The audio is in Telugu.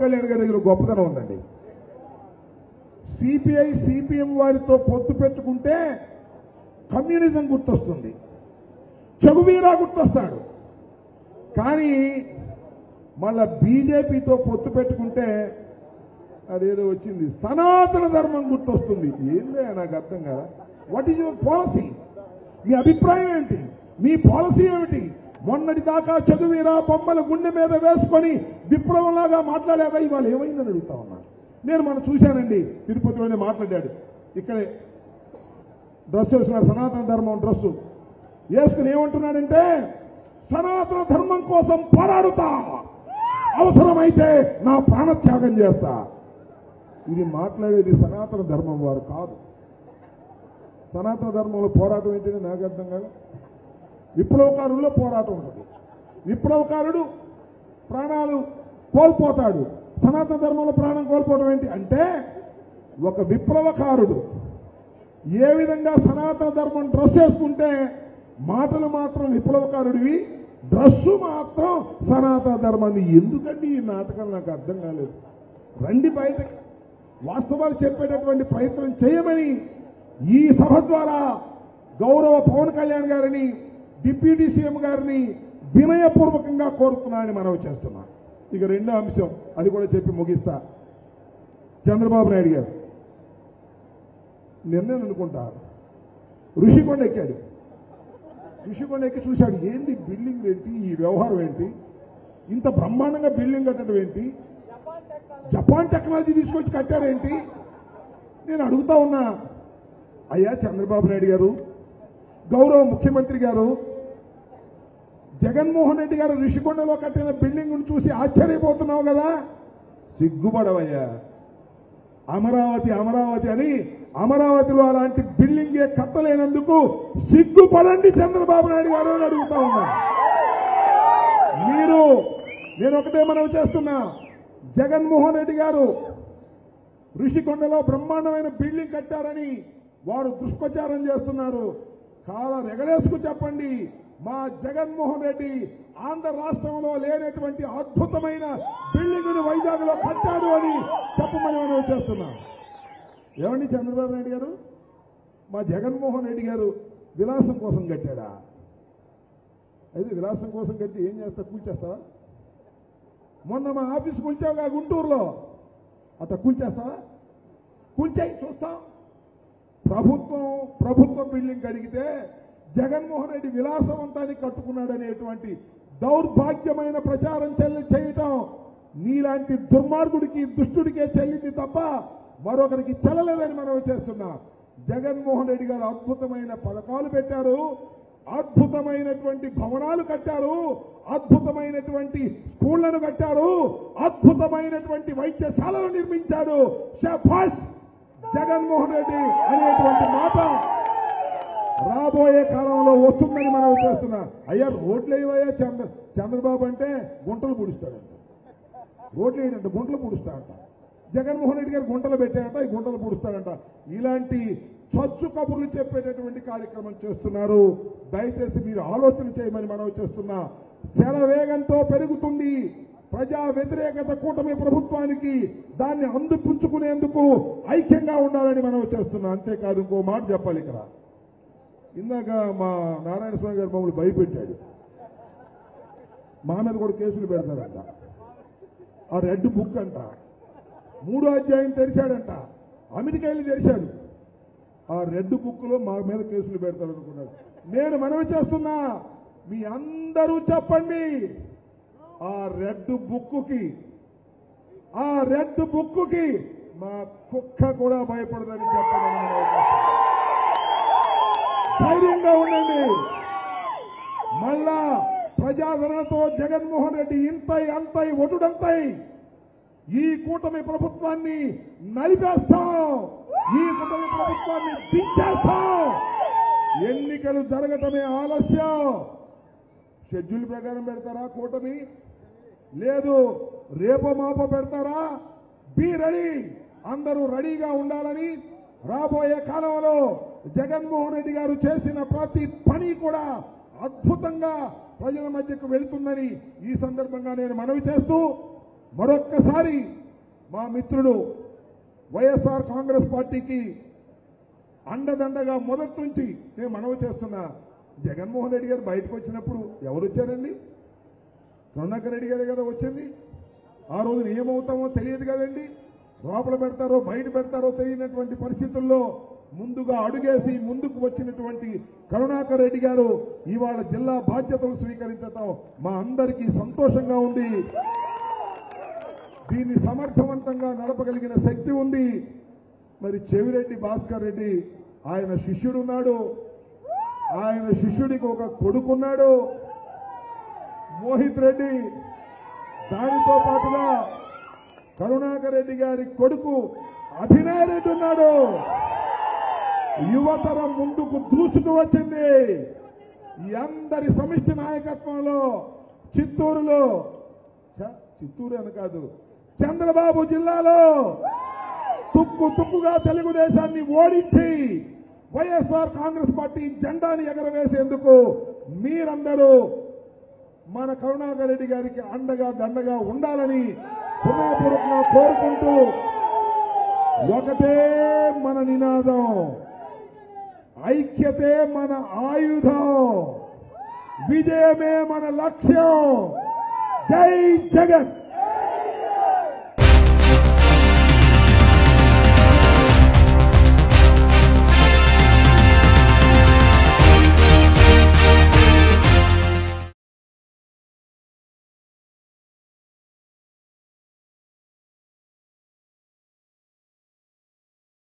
కళ్యాణ్ గారి దగ్గర గొప్పతనం ఉందండి సిపిఐ సిపిఎం వారితో పొత్తు పెట్టుకుంటే కమ్యూనిజం గుర్తొస్తుంది చెగువీరా గుర్తొస్తాడు కానీ మళ్ళా బీజేపీతో పొత్తు పెట్టుకుంటే అదేదో వచ్చింది సనాతన ధర్మం గుర్తొస్తుంది ఏందే నాకు అర్థం కదా వాట్ ఈజ్ యువర్ పాలసీ మీ అభిప్రాయం ఏంటి మీ పాలసీ ఏమిటి మొన్నటి దాకా చదువురా బొమ్మల గుండె మీద వేసుకొని విప్లవంలాగా మాట్లాడావా ఇవాళ ఏమైందని అడుగుతా ఉన్నా నేను మనం చూశానండి తిరుపతిలోనే మాట్లాడాడు ఇక్కడే డ్రెస్ వేసుకున్నారు సనాతన ధర్మం డ్రెస్సు వేసుకుని ఏమంటున్నాడంటే సనాతన ధర్మం కోసం పోరాడుతా అవసరమైతే నా ప్రాణత్యాగం చేస్తా ఇది మాట్లాడేది సనాతన ధర్మం వారు కాదు సనాతన ధర్మంలో పోరాటం ఏంటంటే నాకు అర్థం కాదు విప్లవకారుల్లో పోరాటం ఉంటుంది విప్లవకారుడు ప్రాణాలు కోల్పోతాడు సనాతన ధర్మంలో ప్రాణం కోల్పోవడం ఏంటి అంటే ఒక విప్లవకారుడు ఏ విధంగా సనాతన ధర్మం డ్రెస్ వేసుకుంటే మాటలు మాత్రం విప్లవకారుడివి డ్రస్సు మాత్రం సనాతన ధర్మాన్ని ఎందుకండి ఈ నాటకం నాకు అర్థం కాలేదు రండి బయట వాస్తవాలు చెప్పేటటువంటి ప్రయత్నం చేయమని ఈ సభ ద్వారా గౌరవ పవన్ కళ్యాణ్ గారిని డిప్యూటీ సీఎం గారిని వినయపూర్వకంగా కోరుతున్నానని మనవి చేస్తున్నా ఇక రెండో అంశం అది కూడా చెప్పి ముగిస్తా చంద్రబాబు నాయుడు గారు నిర్ణయం అనుకుంటా ఋషికొండ ఎక్కాడు ఋషికొండ ఎక్కి చూశాడు ఏంది బిల్డింగ్ ఏంటి ఈ వ్యవహారం ఏంటి ఇంత బ్రహ్మాండంగా బిల్డింగ్ కట్టడం ఏంటి జపాన్ టెక్నాలజీ తీసుకొచ్చి కట్టారేంటి నేను అడుగుతా ఉన్నా అయ్యా చంద్రబాబు నాయుడు గారు గౌరవ ముఖ్యమంత్రి గారు జగన్మోహన్ రెడ్డి గారు ఋషికొండలో కట్టిన బిల్డింగ్ను చూసి ఆశ్చర్యపోతున్నావు కదా సిగ్గుపడవయ్యా అమరావతి అమరావతి అని అమరావతిలో అలాంటి బిల్డింగే కట్టలేనందుకు సిగ్గుపడండి చంద్రబాబు నాయుడు గారు అని అడుగుతా ఉన్నా మీరు నేను ఒకటే మనవి చేస్తున్నా జగన్మోహన్ రెడ్డి గారు ఋషికొండలో బ్రహ్మాండమైన బిల్డింగ్ కట్టారని వారు దుష్ప్రచారం చేస్తున్నారు కాల రెగలేసుకు చెప్పండి మా జగన్మోహన్ రెడ్డి ఆంధ్ర రాష్ట్రంలో లేనటువంటి అద్భుతమైన బిల్డింగ్ ను వైజాగ్ లో కట్టాడు అని చెప్పమని మనం చేస్తున్నాం ఏమండి చంద్రబాబు నాయుడు గారు మా జగన్మోహన్ రెడ్డి గారు విలాసం కోసం కట్టాడా అయితే విలాసం కోసం కట్టి ఏం చేస్తా కూల్చేస్తావా మొన్న మా ఆఫీస్ కూల్చావుగా గుంటూరులో అట్లా కూల్చేస్తావా కూల్చాయి చూస్తాం ప్రభుత్వం ప్రభుత్వ బిల్డింగ్ అడిగితే జగన్మోహన్ రెడ్డి విలాసవంతాన్ని కట్టుకున్నాడనేటువంటి దౌర్భాగ్యమైన ప్రచారం చెల్లి చేయటం నీలాంటి దుర్మార్గుడికి దుష్టుడికే చెల్లింది తప్ప మరొకరికి చెల్లలేదని మనం చేస్తున్నాం జగన్మోహన్ రెడ్డి గారు అద్భుతమైన పథకాలు పెట్టారు అద్భుతమైనటువంటి భవనాలు కట్టారు అద్భుతమైనటువంటి స్కూళ్లను కట్టారు అద్భుతమైనటువంటి వైద్యశాలలు నిర్మించాడు షాబాష్ జగన్మోహన్ రెడ్డి అనేటువంటి మాట రాబోయే కాలంలో వస్తుందని మనం చేస్తున్నా అయ్యా రోడ్లు ఏవయ్యా చంద్ర చంద్రబాబు అంటే గుంటలు పూడుస్తాడంట రోడ్లు ఏంటంటే గుంటలు పూడుస్తాడంట జగన్మోహన్ రెడ్డి గారు గుంటలు పెట్టాడంట ఈ గుంటలు పూడుస్తాడంట ఇలాంటి చచ్చు కబుర్లు చెప్పేటటువంటి కార్యక్రమం చేస్తున్నారు దయచేసి మీరు ఆలోచన చేయమని మనం చేస్తున్నా శరవేగంతో పెరుగుతుంది ప్రజా వ్యతిరేకత కూటమి ప్రభుత్వానికి దాన్ని అందిపుచ్చుకునేందుకు ఐక్యంగా ఉండాలని మనం చేస్తున్నాం అంతేకాదు ఇంకో మాట చెప్పాలి ఇక్కడ ఇందాక మా నారాయణ స్వామి గారు మమ్మల్ని భయపెట్టాడు మా మీద కూడా కేసులు పెడతారంట ఆ రెడ్ బుక్ అంట మూడో అధ్యాయం తెరిచాడంట అమెరికా వెళ్ళి తెరిచాడు ఆ రెడ్ బుక్ లో మా మీద కేసులు పెడతారనుకున్నాడు నేను మనవి చేస్తున్నా మీ అందరూ చెప్పండి ఆ రెడ్ బుక్కి ఆ రెడ్ బుక్కి మా కుక్క కూడా భయపడదని చెప్పడం మనవి చేస్తున్నా. ధైర్యంగా ఉండండి మళ్ళా ప్రజాదరణతో జగన్మోహన్ రెడ్డి ఇంతై అంతై ఒటుడంతై ఈ కూటమి ప్రభుత్వాన్ని నలిపేస్తాం ఈ కూటమి ప్రభుత్వాన్ని దించేస్తాం ఎన్నికలు జరగటమే ఆలస్యం షెడ్యూల్ ప్రకారం పెడతారా కూటమి లేదు రేపో మాపో పెడతారా బి రెడీ అందరూ రెడీగా ఉండాలని రాబోయే కాలంలో జగన్మోహన్ రెడ్డి గారు చేసిన ప్రతి పని కూడా అద్భుతంగా ప్రజల మధ్యకు వెళుతుందని ఈ సందర్భంగా నేను మనవి చేస్తూ మరొక్కసారి మా మిత్రుడు వైఎస్ఆర్ కాంగ్రెస్ పార్టీకి అండదండగా మొదటి నుంచి నేను మనవి చేస్తున్నా జగన్మోహన్ రెడ్డి గారు బయటకు వచ్చినప్పుడు ఎవరు వచ్చారండి కరుణాకర్ రెడ్డి గారే కదా వచ్చింది ఆ రోజు ఏమవుతామో తెలియదు కదండి లోపల పెడతారో బయట పెడతారో తెలియనటువంటి పరిస్థితుల్లో ముందుగా అడుగేసి ముందుకు వచ్చినటువంటి కరుణాకర్ రెడ్డి గారు ఇవాళ జిల్లా బాధ్యతలు స్వీకరించటం మా అందరికీ సంతోషంగా ఉంది దీన్ని సమర్థవంతంగా నడపగలిగిన శక్తి ఉంది మరి చెవిరెడ్డి భాస్కర్ రెడ్డి ఆయన శిష్యుడున్నాడు ఆయన శిష్యుడికి ఒక కొడుకున్నాడు మోహిత్ రెడ్డి దానితో పాటుగా కరుణాకర్ రెడ్డి గారి కొడుకు అభినయ్ రెడ్డి ఉన్నాడు యువతరం ముందుకు దూసుకు వచ్చింది ఈ అందరి సమిష్టి నాయకత్వంలో చిత్తూరులో చ- చిత్తూరు అని కాదు చంద్రబాబు జిల్లాలో తుక్కు తుక్కుగా తెలుగుదేశాన్ని ఓడించి వైఎస్ఆర్ కాంగ్రెస్ పార్టీ జెండాని ఎగరవేసేందుకు మీరందరూ మన కరుణాకర్ రెడ్డి గారికి అండగా దండగా ఉండాలని హృదయపూర్వకంగా కోరుకుంటూ ఒకటే మన నినాదం ఐక్యతే మన ఆయుధం విజయమే మన లక్ష్యం జై జగన్